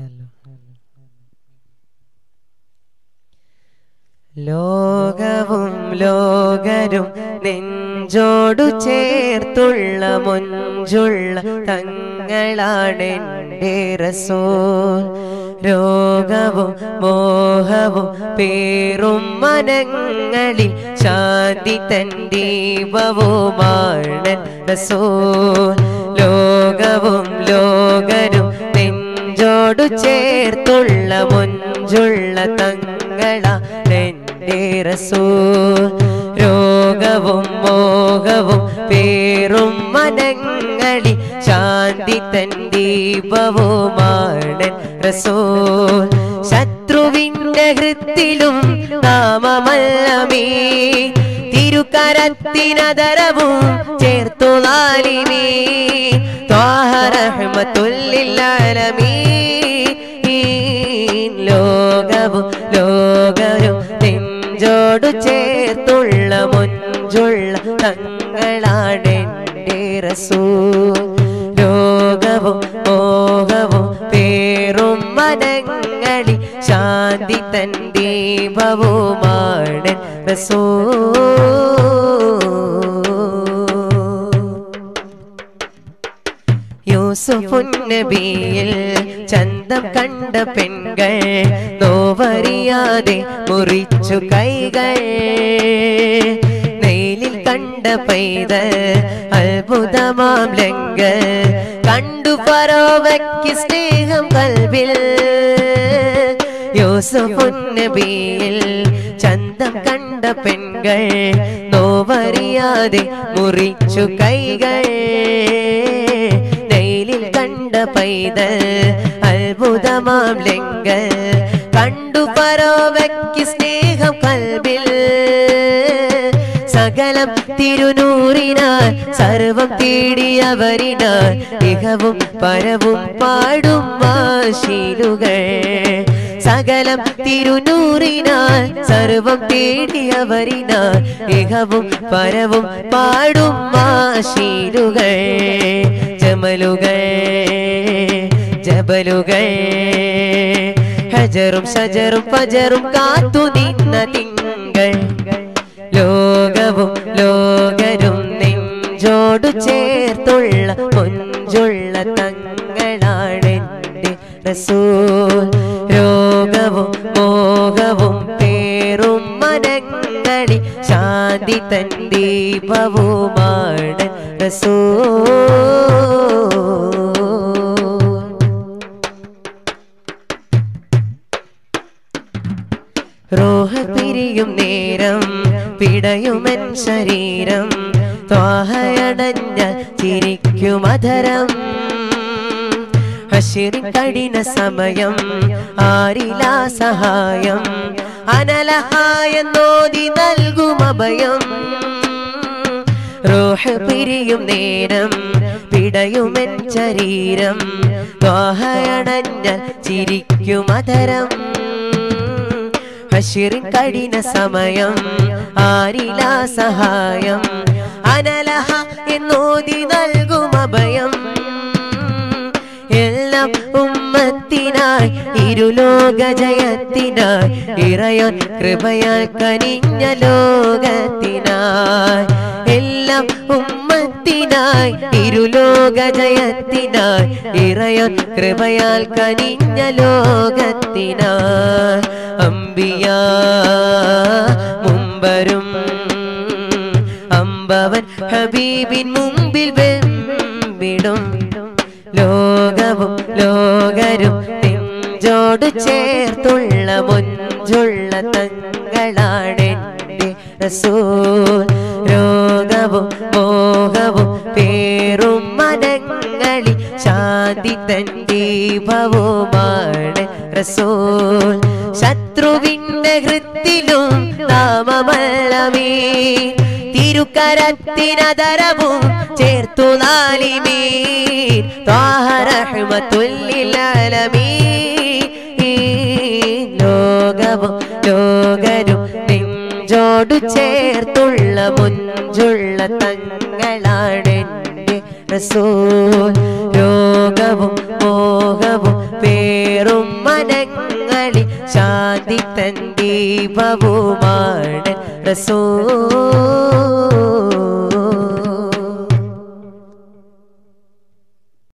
ലോകവും ലോകരും നെഞ്ചോടു ചേർത്തുള്ള മുഞ്ചുള്ള തങ്ങളാണെൻ്റെ റസൂൽ രോഗവും മോഹവും പേറും മനങ്ങളിൽ ശാന്തി തൻ ദീപവുമാണ് റസൂൽ ലോകവും ലോകരും നെഞ്ചോടു ചേർത്തുള്ള മുഞ്ചുള്ള തങ്ങളാണെൻ്റെ റസൂൽ രോഗവും മോഹവും പേറും മനങ്ങളിൽ ശാന്തി തൻ ദീപവുമാണ് റസൂൽ ശത്രുവിന്റെ ഹൃത്തിലും നാമമല്ലമീ തിരുക്കരത്തിനതരവും ചേർത്തു നാലിമീ ത്വാഹറഹ്മത്തുല്ലില്ലാലമീൻ ലോകവും ലോകരും നെഞ്ചോടു ചേർത്തുള്ള മുഞ്ചുള്ള തങ്ങളാണെൻ്റെ റസൂൽ രോഗവും മോഹവും പേറും മനങ്ങളിൽ ശാന്തി തൻ ദീപവുമാണ് റസൂൽ യൂസുഫുന്നബിയിൽ ചന്തം കണ്ട പെൺകൾ നോവറിയാതെ മുറിച്ചു കൈകൾ നെയിലിൽ കണ്ട പൈതൽ അത്ഭുതമാം ലങ്ക കണ്ടു ഫറോവയ്ക്ക് സ്നേഹം കൽവിൽ യൂസുഫുന്നബിയിൽ ചന്തം കണ്ട പെൺകൾ നോവറിയാതെ മുറിച്ചു കൈകൾ നെയിലിൽ കണ്ട പൈതൽ അത്ഭുതമാം ലങ്കൽ കണ്ടു പരോവയ്ക്ക് സ്നേഹം കൽബിൽ സകലം തിരുനൂറിനാൽ സർവം തേടിയവരിനാൽ ഇഹവും പരവും പാടും വാശീലുകൾ സകലം തിരുനൂറിനാൽ സർവം തേടിയവരിനാൽ ഇഹവും പരവും പാടും മാശീലുകൾ ജമലുകൾ ജബലുകൾ ഹജറും ഷജറും ഫജറും കാത്തു നിന്ന തിങ്കൾ ലോകവും ലോകരും നെഞ്ചോടു ചേർത്തുള്ള കൊഞ്ചുള്ള തങ്ങളാണ് എൻ്റെ റസൂൽ രോഗവും മോഹവും പേറും മനങ്ങളിൽ ശാന്തി തൻ ദീപവുമാണ് റസൂൽ റോഹ പിരിയും നേരം പിടയുമൻ ശരീരം ത്വാഹയടഞ്ഞ ചിരിക്കുമധരം ഹഷിറിൻ കഠിന സമയം ആരിലാ സഹായം അനലഹായ നോതി നൽകും അഭയം റോഹ പിരിയും നേരം പിടയുമെൻ ശരീരം ത്വാഹയടഞ്ഞ ചിരിക്കുമധരം ഹഷിറിൻ കഠിന സമയം ആരിലാ സഹായം അനലഹ എന്നോതി നൽകും അഭയം എല്ലാം ഉമ്മത്തിനായി ഇരുലോക ജയത്തിനായി ഇറയോൻ കൃപയാൽ കനിഞ്ഞ ലോകത്തിനായി എല്ലാം ഉമ്മത്തിനായി ഇരുലോക ജയത്തിനായി ഇറയോൻ കൃപയാൽ കനിഞ്ഞ ലോകത്തിനായി അമ്പിയ മുമ്പരും അമ്പവൻ ഹബീബിൻ മുമ്പിൽ വെമ്പിടും ലോകവും ലോകരും നെഞ്ചോട് ചേർത്തുള്ള മുഞ്ചുള്ള തങ്ങളാണ് എൻ്റെ റസൂൽ രോഗവും മോഹവും പേറും മനങ്ങളിൽ ശാന്തി തൻ ദീപവുമാണ് റസൂൽ ശത്രുവിന്റെ ഹൃത്തിലും നാമമല്ലമേ തിരുക്കരത്തിനതരവും ചേർത്തു നാലിമീൻ ലോകവും ലോകരും നെഞ്ചോടു ചേർത്തുള്ള മുഞ്ചുള്ള തങ്ങളാണ് എൻ്റെ റസൂൽ രോഗവും മോഹവും പേറും ശാന്തി തൻ ദീപവുമാണ് റസൂൽ